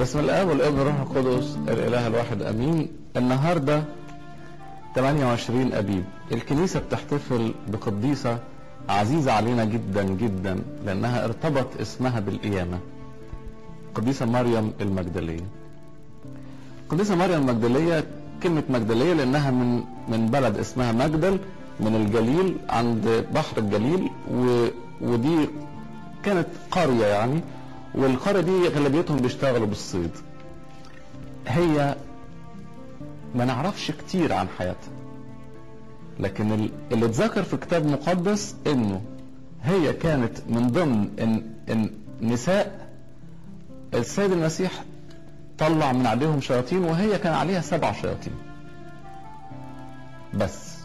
بسم الله والابن والروح القدس الاله الواحد امين النهارده 28 ابيب الكنيسه بتحتفل بقديسه عزيزه علينا جدا جدا لانها ارتبط اسمها بالقيامه قديسه مريم المجدليه قديسه مريم المجدليه كلمه مجدليه لانها من من بلد اسمها مجدل من الجليل عند بحر الجليل و... ودي كانت قريه يعني والقريه دي غالبيتهم بيشتغلوا بالصيد هي ما نعرفش كتير عن حياتها لكن ال- اللي اتذكر في الكتاب المقدس انه هي كانت من ضمن إن إن نساء السيد المسيح طلع من عليهم شياطين وهي كان عليها سبع شياطين بس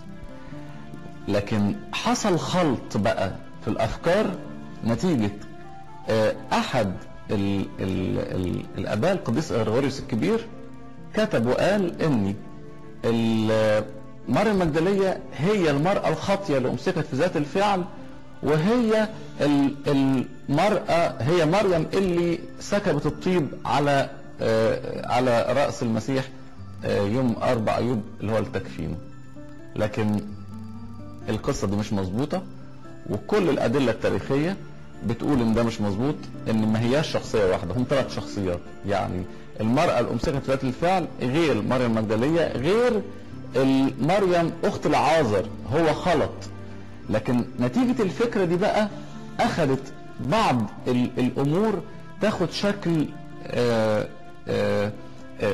لكن حصل خلط بقى في الافكار نتيجه آه، احد ال ال ال الاباء القديس غرغوريوس الكبير كتب وقال ان ال- مريم المجدليه هي المراه الخاطيه اللي امسكت في ذات الفعل وهي ال- المراه هي مريم اللي سكبت الطيب على آه، على راس المسيح آه، يوم اربع ايوب اللي هو التكفين لكن القصه دي مش مظبوطه وكل الادله التاريخيه بتقول ان ده مش مظبوط ان ما هياش شخصيه واحده هم ثلاث شخصيات يعني المراه الامسكه في ذات الفعل غير مريم المجدليه غير ال- مريم اخت العازر هو خلط لكن نتيجه الفكره دي بقى اخذت بعض ال- الامور تاخد شكل آه آه آه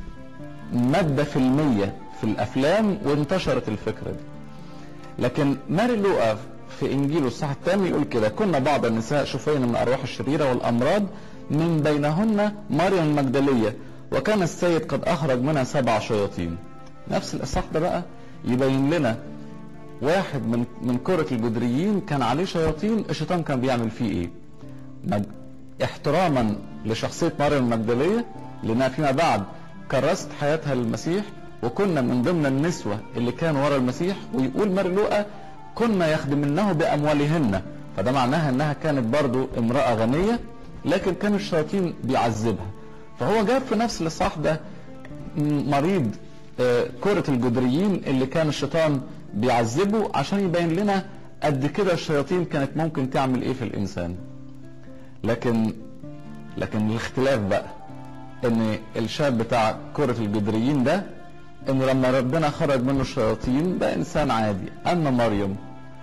ماده فيلميه في الافلام وانتشرت الفكره دي لكن ماري لوقا في انجيله الصح الثاني يقول كده كنا بعض النساء شفين من الارواح الشريره والامراض من بينهن مريم المجدليه وكان السيد قد اخرج منها سبع شياطين نفس الاصح ده بقى يبين لنا واحد من من كرة الجدريين كان عليه شياطين الشيطان كان بيعمل فيه ايه مج... احتراما لشخصية مريم المجدلية لانها فيما بعد كرست حياتها للمسيح وكنا من ضمن النسوة اللي كانوا ورا المسيح ويقول ماري لوقا كنا يخدمنه بأموالهن فده معناها انها كانت برضو امرأة غنية لكن كان الشياطين بيعذبها فهو جاب في نفس الاصحاح ده م- مريض آه، كرة الجدريين اللي كان الشيطان بيعذبه عشان يبين لنا قد كده الشياطين كانت ممكن تعمل ايه في الانسان لكن لكن الاختلاف بقى ان الشاب بتاع كرة الجدريين ده انه لما ربنا خرج منه الشياطين ده انسان عادي اما مريم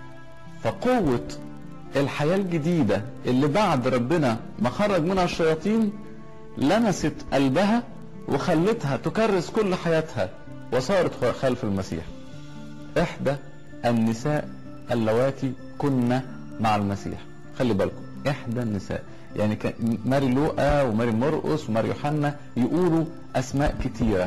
فقوة الحياة الجديدة اللي بعد ربنا ما خرج منها الشياطين لمست قلبها وخلتها تكرس كل حياتها وصارت خلف المسيح احدى النساء اللواتي كن مع المسيح خلي بالكم احدى النساء يعني كان ماري لوقا وماري مرقس وماري يوحنا يقولوا اسماء كتيره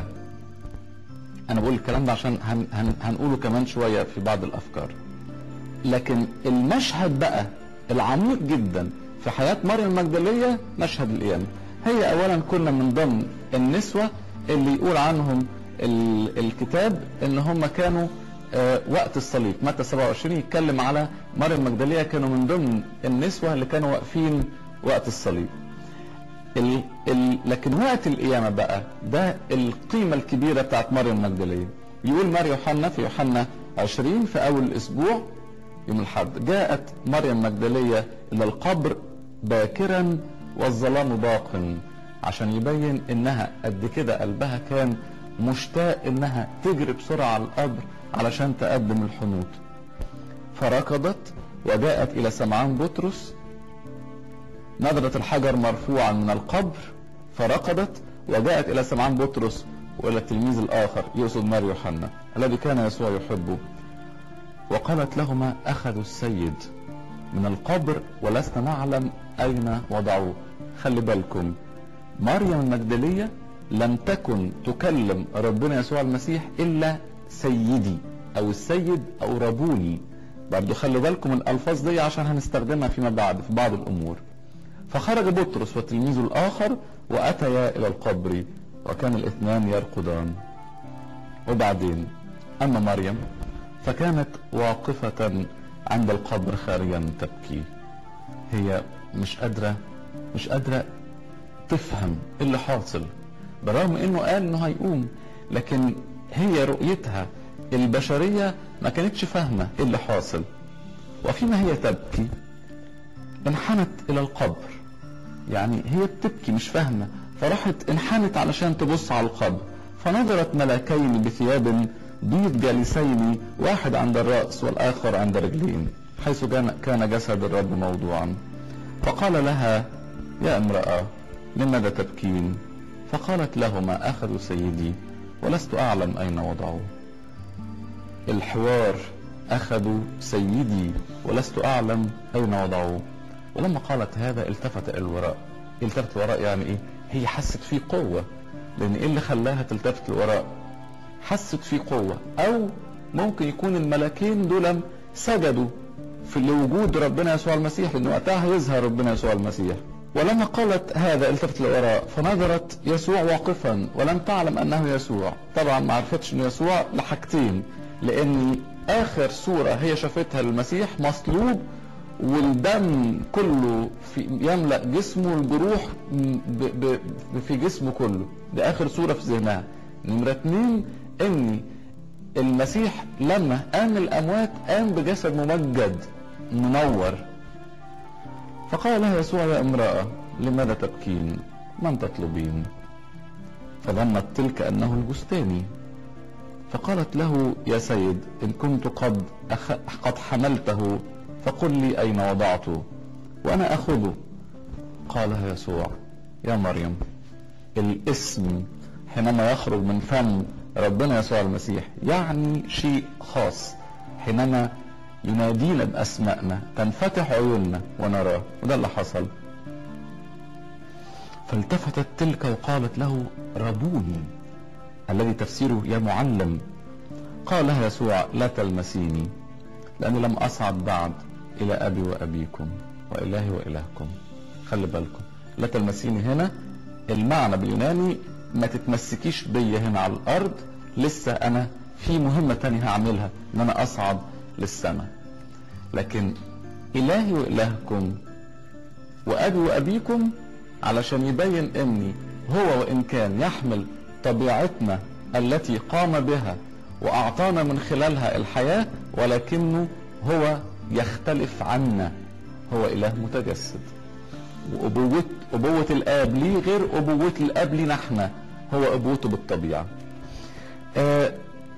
انا بقول الكلام ده عشان هن هن هنقوله كمان شويه في بعض الافكار لكن المشهد بقى العميق جدا في حياه مريم المجدليه مشهد القيامه هي اولا كنا من ضمن النسوه اللي يقول عنهم ال- الكتاب ان هم كانوا آه، وقت الصليب متى 27 يتكلم على مريم المجدليه كانوا من ضمن النسوه اللي كانوا واقفين وقت الصليب ال ال لكن وقت القيامه بقى ده القيمه الكبيره بتاعت مريم المجدليه يقول ماري يوحنا في يوحنا 20 في اول الاسبوع يوم الحد جاءت مريم المجدليه الى القبر باكرا والظلام باق عشان يبين انها قد كده قلبها كان مشتاق انها تجري بسرعه على القبر علشان تقدم الحنوط فركضت وجاءت الى سمعان بطرس نظرت الحجر مرفوعا من القبر فركضت وجاءت الى سمعان بطرس والى التلميذ الاخر يقصد ماري يوحنا الذي كان يسوع يحبه وقالت لهما اخذوا السيد من القبر ولسنا نعلم اين وضعوه خلي بالكم مريم المجدليه لم تكن تكلم ربنا يسوع المسيح الا سيدي او السيد او ربوني برضو خلي بالكم من الالفاظ دي عشان هنستخدمها فيما بعد في بعض الامور فخرج بطرس وتلميذه الاخر واتيا الى القبر وكان الاثنان يرقدان وبعدين اما مريم فكانت واقفة عند القبر خارجا تبكي هي مش قادرة مش قادرة تفهم اللي حاصل بالرغم انه قال انه هيقوم لكن هي رؤيتها البشرية ما كانتش فاهمة ايه اللي حاصل وفيما هي تبكي انحنت الى القبر يعني هي بتبكي مش فاهمة فراحت انحنت علشان تبص على القبر فنظرت ملاكين بثياب بيض جالسين واحد عند الرأس والآخر عند رجلين حيث كان جسد الرب موضوعا فقال لها يا امرأة لماذا تبكين فقالت لهما أخذوا سيدي ولست أعلم أين وضعوه الحوار أخذوا سيدي ولست أعلم أين وضعوه ولما قالت هذا التفت إلى الوراء التفت الوراء يعني إيه هي حست فيه قوة لأن إيه اللي خلاها تلتفت الوراء حست فيه قوة أو ممكن يكون الملكين دول سجدوا في لوجود ربنا يسوع المسيح لأن وقتها هيظهر ربنا يسوع المسيح ولما قالت هذا التفت للوراء فنظرت يسوع واقفا ولم تعلم انه يسوع طبعا ما عرفتش انه يسوع لحاجتين لان اخر صوره هي شافتها للمسيح مصلوب والدم كله في يملا جسمه الجروح ب ب في جسمه كله دي اخر صوره في ذهنها نمره اتنين ان المسيح لما قام الاموات قام بجسد ممجد منور فقال لها يسوع يا امرأة لماذا تبكين من تطلبين فظنت تلك أنه البستاني فقالت له يا سيد إن كنت قد أخ... قد حملته فقل لي أين وضعته وأنا أخذه قالها يسوع يا مريم الاسم حينما يخرج من فم ربنا يسوع المسيح يعني شيء خاص حينما ينادينا بأسمائنا تنفتح عيوننا ونراه وده اللي حصل فالتفتت تلك وقالت له ربوني الذي تفسيره يا معلم قال لها يسوع لا تلمسيني لأني لم أصعد بعد إلى أبي وأبيكم وإلهي وإلهكم خلي بالكم لا تلمسيني هنا المعنى باليوناني ما تتمسكيش بيا هنا على الأرض لسه أنا في مهمة تانية هعملها إن أنا أصعد للسماء لكن إلهي وإلهكم وأبي وأبيكم علشان يبين إني هو وإن كان يحمل طبيعتنا التي قام بها وأعطانا من خلالها الحياة ولكنه هو يختلف عنا هو إله متجسد وأبوة أبوة الآب ليه غير أبوة الآب لينا احنا هو أبوته بالطبيعة آه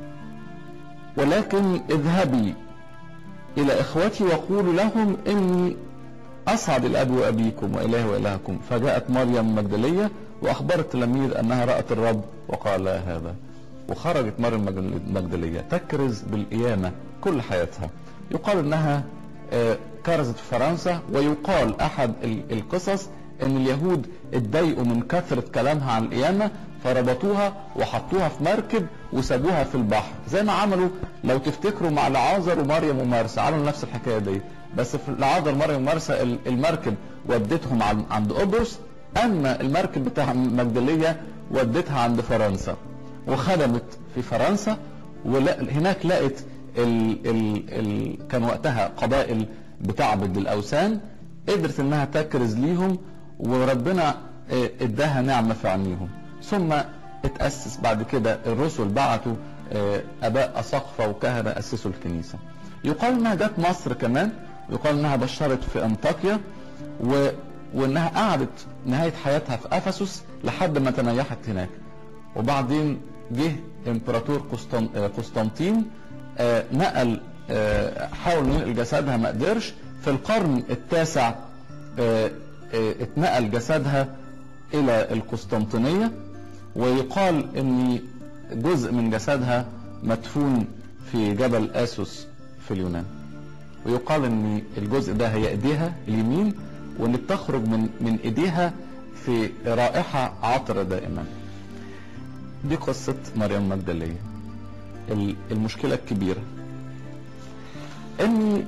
ولكن اذهبي إلى إخوتي وقولوا لهم إني أصعد الأب وأبيكم وإله وإلهكم فجاءت مريم المجدلية وأخبرت التلاميذ أنها رأت الرب وقال هذا وخرجت مريم المجدلية تكرز بالقيامة كل حياتها يقال أنها كرزت في فرنسا ويقال أحد القصص أن اليهود اتضايقوا من كثرة كلامها عن القيامة فربطوها وحطوها في مركب وسابوها في البحر زي ما عملوا لو تفتكروا مع لعازر ومريم ومارسا عملوا نفس الحكايه دي بس في لعازر ومريم ومارسا المركب ودتهم عند قبرص اما المركب بتاع مجدليه ودتها عند فرنسا وخدمت في فرنسا وهناك لقت ال ال ال كان وقتها قبائل بتعبد الاوثان قدرت انها تكرز ليهم وربنا اداها نعمه في عينيهم ثم اتأسس بعد كده الرسل بعتوا اباء اساقفه وكهنه اسسوا الكنيسه. يقال انها جت مصر كمان يقال انها بشرت في انطاكيا و... وانها قعدت نهايه حياتها في افسس لحد ما تنيحت هناك. وبعدين جه امبراطور قسطن... قسطنطين نقل حاول ينقل جسدها ما قدرش في القرن التاسع اتنقل جسدها الى القسطنطينيه ويقال ان جزء من جسدها مدفون في جبل اسوس في اليونان ويقال ان الجزء ده هي ايديها اليمين وان بتخرج من من ايديها في رائحه عطره دائما دي قصه مريم المجدليه المشكله الكبيره ان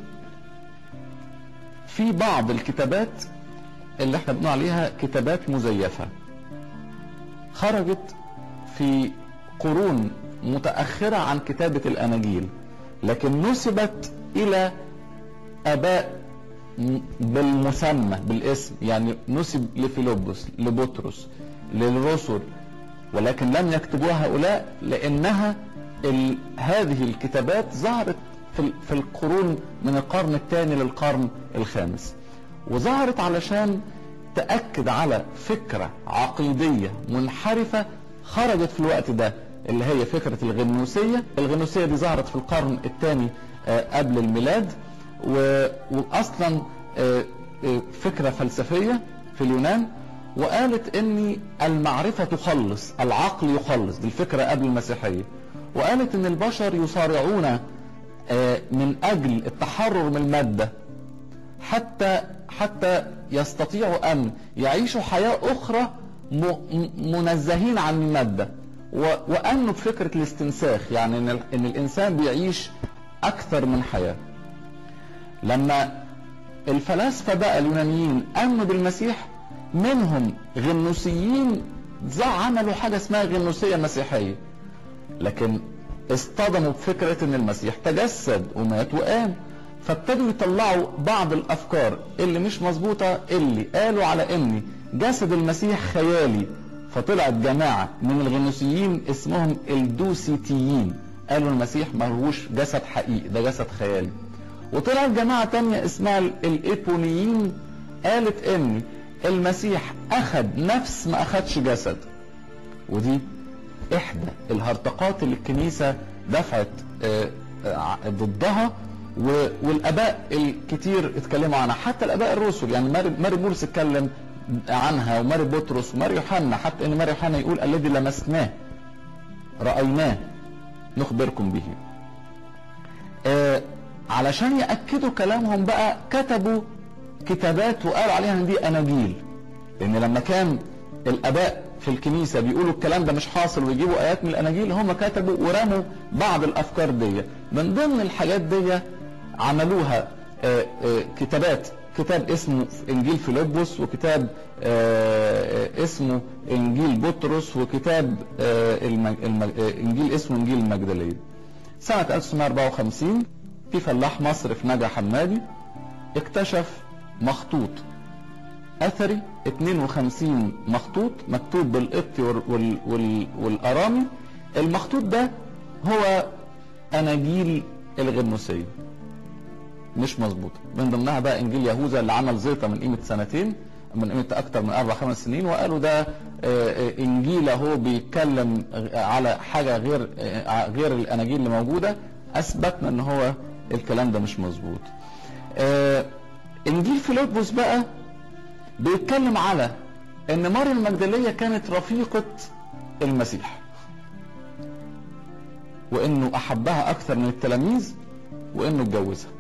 في بعض الكتابات اللي احنا بنقول عليها كتابات مزيفه خرجت في قرون متأخرة عن كتابة الأناجيل لكن نسبت إلى آباء م- بالمسمى بالاسم يعني نسب لفيلبس لبطرس للرسل ولكن لم يكتبوها هؤلاء لانها ال... هذه الكتابات ظهرت في, ال... في القرون من القرن الثاني للقرن الخامس وظهرت علشان تأكد على فكرة عقيدية منحرفة خرجت في الوقت ده اللي هي فكرة الغنوسية الغنوسية دي ظهرت في القرن الثاني قبل الميلاد و... وأصلا آه، آه، فكرة فلسفية في اليونان وقالت ان المعرفة تخلص العقل يخلص دي الفكرة قبل المسيحية وقالت ان البشر يصارعون آه، من اجل التحرر من المادة حتى حتى يستطيعوا ان يعيشوا حياة اخرى م- م- منزهين عن المادة و- وانه بفكرة الاستنساخ يعني ان, ال- إن الانسان بيعيش اكثر من حياة لما الفلاسفة بقى اليونانيين امنوا بالمسيح منهم غنوسيين زع- عملوا حاجة اسمها غنوسية مسيحية لكن اصطدموا بفكرة ان المسيح تجسد ومات وقام فابتدوا يطلعوا بعض الافكار اللي مش مظبوطة اللي قالوا على ان جسد المسيح خيالي فطلعت جماعة من الغنوسيين اسمهم الدوسيتيين قالوا المسيح ملهوش جسد حقيقي ده جسد خيالي وطلعت جماعة تانية اسمها ال- الايبونيين قالت ان المسيح اخذ نفس ما اخدش جسد ودي احدى الهرطقات اللي الكنيسة دفعت آه، آه، ضدها و- والاباء الكتير اتكلموا عنها حتى الاباء الرسل يعني ماري, ماري بولس اتكلم عنها وماري بطرس وماري يوحنا حتى ان ماري يوحنا يقول الذي لمسناه رأيناه نخبركم به آه، علشان يأكدوا كلامهم بقى كتبوا كتابات وقالوا عليها ان دي اناجيل لان لما كان الاباء في الكنيسه بيقولوا الكلام ده مش حاصل ويجيبوا ايات من الاناجيل هم كتبوا ورموا بعض الافكار دي من ضمن الحاجات دي عملوها آه، آه، كتابات كتاب اسمه انجيل فيلبس وكتاب آه، آه، اسمه انجيل بطرس وكتاب آه، المج... المج... آه، انجيل اسمه انجيل المجدليه سنه 1954 في فلاح مصر في نجا حمادي اكتشف مخطوط اثري 52 مخطوط مكتوب بالقبطي وال وال وال والارامي المخطوط ده هو اناجيل الغنوسيه مش مظبوط من ضمنها بقى انجيل يهوذا اللي عمل زيطه من قيمه سنتين من قيمه اكتر من اربع خمس سنين وقالوا ده آه، آه، انجيل اهو بيتكلم على حاجه غير آه، غير الاناجيل اللي موجوده اثبتنا ان هو الكلام ده مش مظبوط آه، انجيل فيلبس بقى بيتكلم على ان مريم المجدليه كانت رفيقه المسيح وانه احبها اكثر من التلاميذ وانه اتجوزها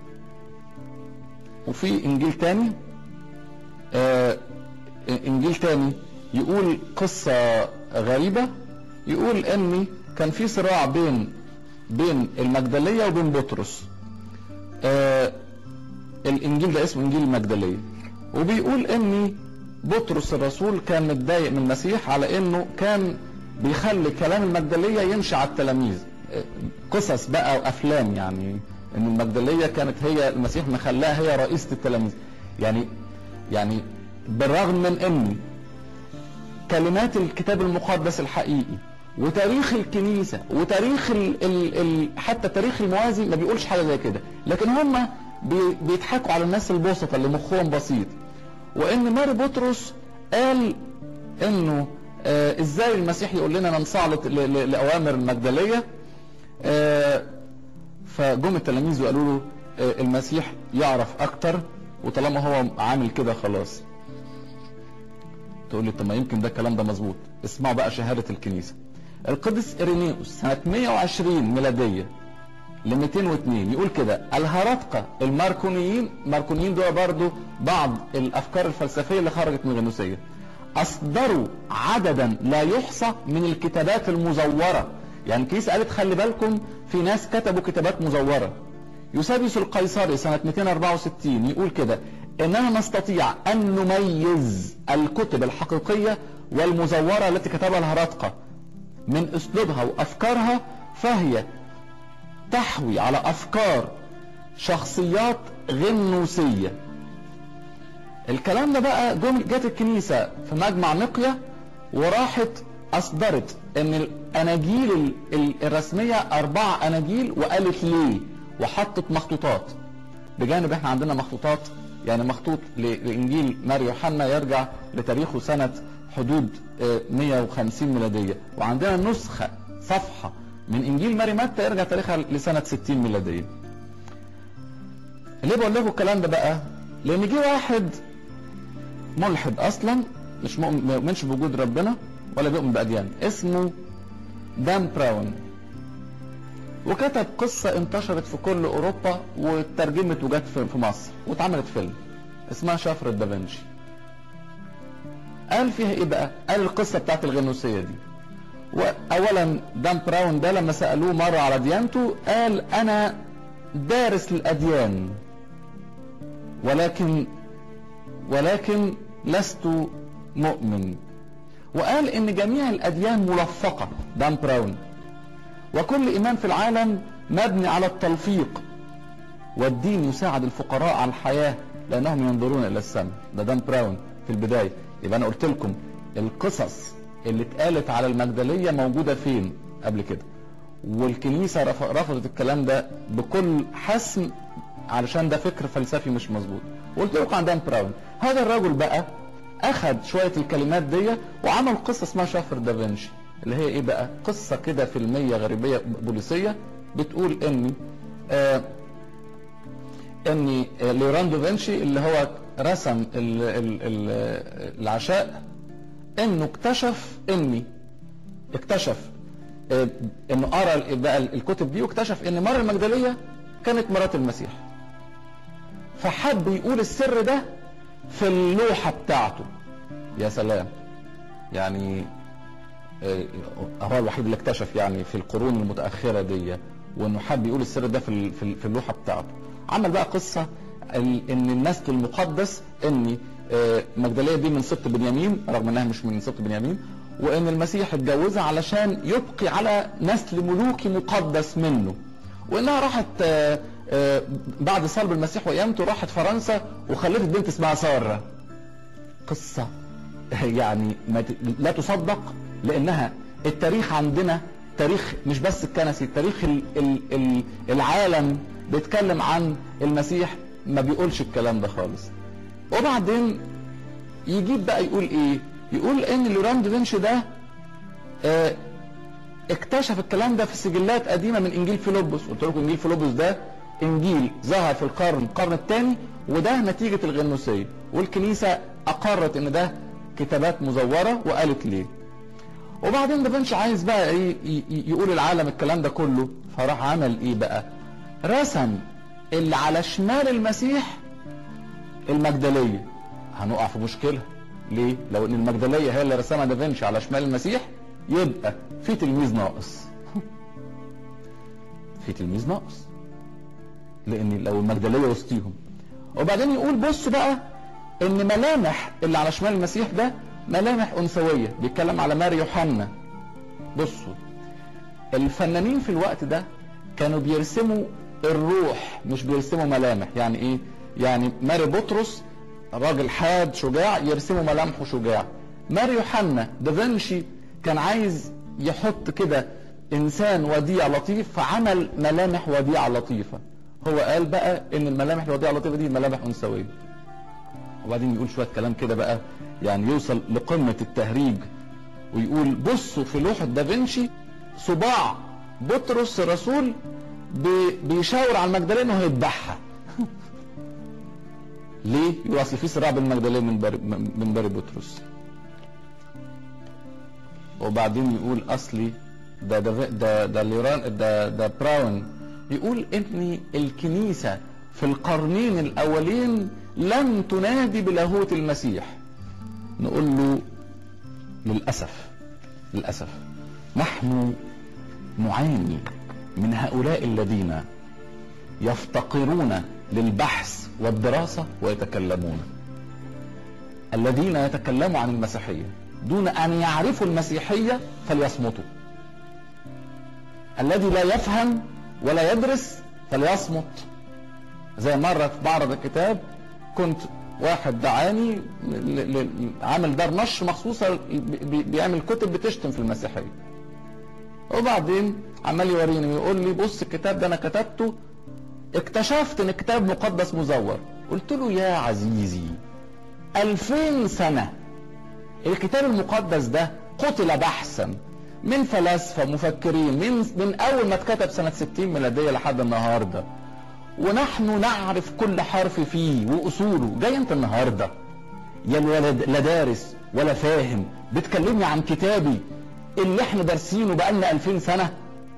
وفي انجيل تاني آه انجيل تاني يقول قصة غريبة يقول ان كان في صراع بين بين المجدلية وبين بطرس آه الانجيل ده اسمه انجيل المجدلية وبيقول ان بطرس الرسول كان متضايق من المسيح على انه كان بيخلي كلام المجدلية يمشي على التلاميذ آه، قصص بقى وافلام يعني ان المجدلية كانت هي المسيح مخلاها هي رئيسة التلاميذ يعني يعني بالرغم من ان كلمات الكتاب المقدس الحقيقي وتاريخ الكنيسة وتاريخ ال ال ال حتى تاريخ الموازي ما بيقولش حاجة زي كده لكن هم بي بيضحكوا على الناس البسطة اللي مخهم بسيط وان ماري بطرس قال انه آه ازاي المسيح يقول لنا ننصعلت ل- ل- لاوامر المجدليه آه فجم التلاميذ وقالوا له آه المسيح يعرف اكتر وطالما هو عامل كده خلاص تقول لي طب ما يمكن ده الكلام ده مظبوط اسمعوا بقى شهاده الكنيسه القديس ارينيوس سنه 120 ميلاديه ل 202 يقول كده الهرطقة الماركونيين ماركونيين دول برضو بعض الافكار الفلسفيه اللي خرجت من الغنوسيه اصدروا عددا لا يحصى من الكتابات المزوره يعني الكنيسه قالت خلي بالكم في ناس كتبوا كتابات مزوره يوسابيوس القيصري سنه 264 يقول كده اننا نستطيع ان نميز الكتب الحقيقيه والمزوره التي كتبها الهرطقه من اسلوبها وافكارها فهي تحوي على افكار شخصيات غنوسيه الكلام ده بقى جم جت الكنيسة في مجمع نقية وراحت أصدرت إن الأناجيل ال- ال- الرسمية أربع أناجيل وقالت ليه وحطت مخطوطات بجانب احنا عندنا مخطوطات يعني مخطوط ل- لإنجيل ماري يوحنا يرجع لتاريخه سنة حدود آه، 150 ميلادية وعندنا نسخة صفحة من إنجيل ماري متى يرجع تاريخها لسنة 60 ميلادية ليه بقول لكم الكلام ده بقى؟ لأن جه واحد ملحد اصلا مش مؤمن ما يؤمنش بوجود ربنا ولا بيؤمن باديان اسمه دان براون وكتب قصة انتشرت في كل اوروبا وترجمت وجت في في مصر واتعملت فيلم اسمها شفرة دافنشي قال فيها ايه بقى قال القصة بتاعت الغنوسية دي واولا دان براون ده لما سألوه مرة على ديانته قال انا دارس للاديان ولكن ولكن لست مؤمن وقال ان جميع الاديان ملفقه دان براون وكل ايمان في العالم مبني على التلفيق والدين يساعد الفقراء على الحياه لانهم ينظرون الى السماء ده دان براون في البدايه يبقى انا قلت لكم القصص اللي اتقالت على المجدليه موجوده فين قبل كده والكنيسه رف- رفضت الكلام ده بكل حسم علشان ده فكر فلسفي مش مظبوط قلت لكم عن دان براون هذا الرجل بقى اخذ شويه الكلمات دي وعمل قصه اسمها شفر دافنشي اللي هي ايه بقى قصه كده فيلميه غريبيه بوليسيه بتقول ان آه ان ليوران دافنشي اللي هو رسم ال ال ال العشاء انه اكتشف اني اكتشف آه، انه قرا بقى الكتب دي واكتشف ان مرة المجدلية كانت مرات المسيح فحب يقول السر ده في اللوحة بتاعته يا سلام يعني آه، هو الوحيد اللي اكتشف يعني في القرون المتأخرة دي وانه حب يقول السر ده في ال- في ال- في اللوحة بتاعته عمل بقى قصة ال- ان النسل المقدس ان آه، مجدلية دي من سبط بنيامين رغم انها مش من سبط بنيامين وان المسيح اتجوزها علشان يبقي على نسل ملوكي مقدس منه وانها راحت آه، آه، بعد صلب المسيح وقيامته راحت فرنسا وخلفت بنت اسمها ساره قصه يعني ما ت- لا تصدق لانها التاريخ عندنا تاريخ مش بس الكنسي تاريخ ال ال ال العالم بيتكلم عن المسيح ما بيقولش الكلام ده خالص وبعدين يجيب بقى يقول ايه يقول ان ليوران دافنشي ده آه اكتشف الكلام ده في سجلات قديمه من انجيل فيلبس قلت لكم انجيل فيلبس ده انجيل ظهر في القرن القرن الثاني وده نتيجه الغنوسيه والكنيسه اقرت ان ده كتابات مزوره وقالت ليه وبعدين دافنشي عايز بقى ايه ي- ي- يقول العالم الكلام ده كله فراح عمل ايه بقى رسم اللي على شمال المسيح المجدليه هنقع في مشكله ليه لو ان المجدليه هي اللي رسمها دافنشي على شمال المسيح يبقى في تلميذ ناقص في تلميذ ناقص لان لو المجدليه وسطيهم وبعدين يقول بصوا بقى ان ملامح اللي على شمال المسيح ده ملامح انثويه بيتكلم على ماري يوحنا بصوا الفنانين في الوقت ده كانوا بيرسموا الروح مش بيرسموا ملامح يعني ايه يعني ماري بطرس راجل حاد شجاع يرسموا ملامحه شجاع ماري يوحنا دافنشي كان عايز يحط كده انسان وديع لطيف فعمل ملامح وديعه لطيفه هو قال بقى ان الملامح الوديعه اللطيفه دي ملامح انثويه وبعدين يقول شويه كلام كده بقى يعني يوصل لقمه التهريج ويقول بصوا في لوحه دافنشي صباع بطرس الرسول بي- بيشاور على المجدليه انه هيذبحها ليه؟ يقول اصل في صراع بين المجدليه من باري من باري بطرس وبعدين يقول اصلي ده ده ده ده ليران ده ده براون يقول ان الكنيسه في القرنين الاولين لم تنادي بلاهوت المسيح نقول له للاسف للاسف نحن نعاني من هؤلاء الذين يفتقرون للبحث والدراسه ويتكلمون الذين يتكلموا عن المسيحيه دون ان يعرفوا المسيحيه فليصمتوا الذي لا يفهم ولا يدرس فليصمت زي مرة في معرض الكتاب كنت واحد دعاني ل- ل- عامل دار نشر مخصوصه بي- بيعمل كتب بتشتم في المسيحيه وبعدين عمال يوريني ويقول لي بص الكتاب ده انا كتبته اكتشفت ان الكتاب مقدس مزور قلت له يا عزيزي ألفين سنة الكتاب المقدس ده قتل بحثا من فلاسفة مفكرين من, من أول ما اتكتب سنة 60 ميلادية لحد النهاردة ونحن نعرف كل حرف فيه وأصوله جاي أنت النهاردة يا الولد لا دارس ولا فاهم بتكلمني عن كتابي اللي احنا دارسينه بقالنا 2000 سنة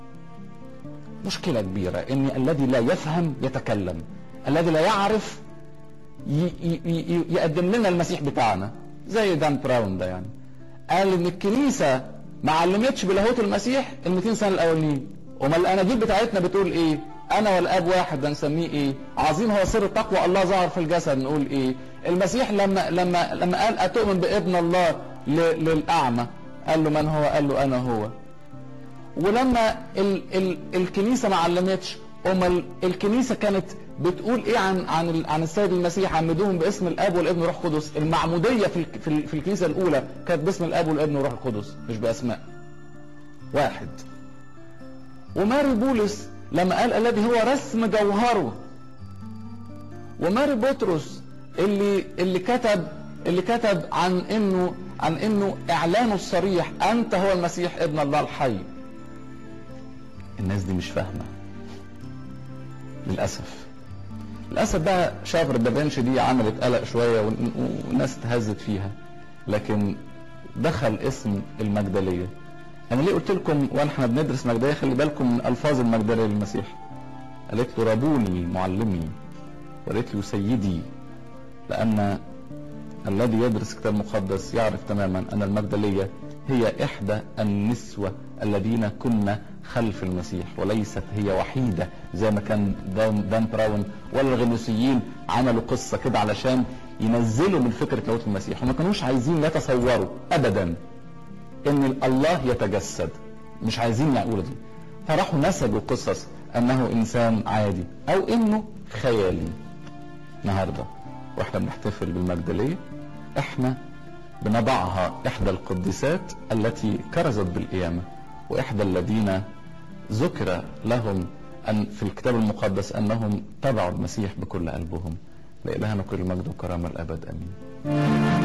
مشكلة كبيرة ان الذي لا يفهم يتكلم الذي لا يعرف ي- ي- ي- يقدم لنا المسيح بتاعنا زي دان براون ده يعني قال ان الكنيسة ما علمتش بلاهوت المسيح ال 200 سنة الاولانيين امال الاناجيل بتاعتنا بتقول ايه انا والاب واحد ده نسميه ايه عظيم هو سر التقوى الله ظهر في الجسد نقول ايه المسيح لما لما لما قال اتؤمن بابن الله ل- للاعمى قال له من هو قال له انا هو ولما ال ال الكنيسه ما علمتش امال الكنيسه كانت بتقول ايه عن عن ال- عن السيد المسيح عمدوهم باسم الاب والابن والروح القدس المعموديه في ال- في, ال- في الكنيسه الاولى كانت باسم الاب والابن والروح القدس مش باسماء واحد وماري بولس لما قال الذي هو رسم جوهره وماري بطرس اللي اللي كتب اللي كتب عن انه عن انه اعلانه الصريح انت هو المسيح ابن الله الحي الناس دي مش فاهمه للاسف للاسف بقى شافر دافنشي دي عملت قلق شويه ون- والناس اتهزت فيها لكن دخل اسم المجدليه انا ليه قلت لكم واحنا بندرس مجدليه خلي بالكم من الفاظ المجدليه للمسيح قالت له ربوني معلمي وقالت له سيدي لان الذي يدرس كتاب مقدس يعرف تماما ان المجدليه هي احدى النسوه الذين كنا خلف المسيح وليست هي وحيده زي ما كان دان, دان براون ولا الغنوسيين عملوا قصه كده علشان ينزلوا من فكره لاهوت المسيح وما كانوش عايزين يتصوروا ابدا ان الله يتجسد مش عايزين يقولوا دي فراحوا نسجوا قصص انه انسان عادي او انه خيالي النهارده واحنا بنحتفل بالمجدليه احنا بنضعها احدى القديسات التي كرزت بالقيامه واحدى الذين ذكر لهم ان في الكتاب المقدس انهم تبعوا المسيح بكل قلبهم لإلهنا كل المجد والكرامه الابد امين